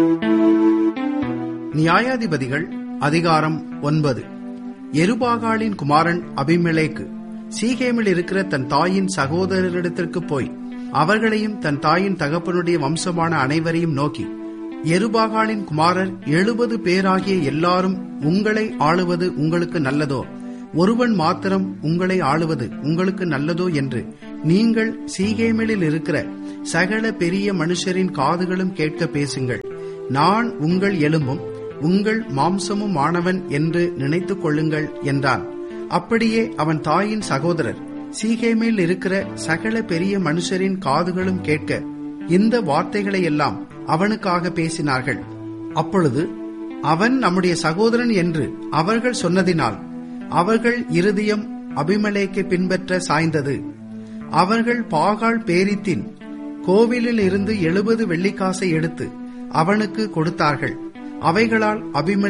நியாயாதிபதிகள் அதிகாரம் ஒன்பது எருபாகாலின் குமாரன் அபிமெலேக்கு சீகேமில் இருக்கிற தன் தாயின் சகோதரரிடத்திற்கு போய் அவர்களையும் தன் தாயின் தகப்பனுடைய வம்சமான அனைவரையும் நோக்கி எருபாகாலின் குமாரர் எழுபது பேராகிய எல்லாரும் உங்களை ஆளுவது உங்களுக்கு நல்லதோ ஒருவன் மாத்திரம் உங்களை ஆளுவது உங்களுக்கு நல்லதோ என்று நீங்கள் சீகேமிலில் இருக்கிற சகல பெரிய மனுஷரின் காதுகளும் கேட்க பேசுங்கள் நான் உங்கள் எலும்பும் உங்கள் மாம்சமும் ஆனவன் என்று நினைத்துக் கொள்ளுங்கள் என்றான் அப்படியே அவன் தாயின் சகோதரர் சீகேமில் இருக்கிற சகல பெரிய மனுஷரின் காதுகளும் கேட்க இந்த வார்த்தைகளை எல்லாம் அவனுக்காக பேசினார்கள் அப்பொழுது அவன் நம்முடைய சகோதரன் என்று அவர்கள் சொன்னதினால் அவர்கள் இருதயம் அபிமலேக்கு பின்பற்ற சாய்ந்தது அவர்கள் பாகால் பேரித்தின் கோவிலில் இருந்து எழுபது வெள்ளிக்காசை எடுத்து அவனுக்கு கொடுத்தார்கள் அவைகளால் அபிமலே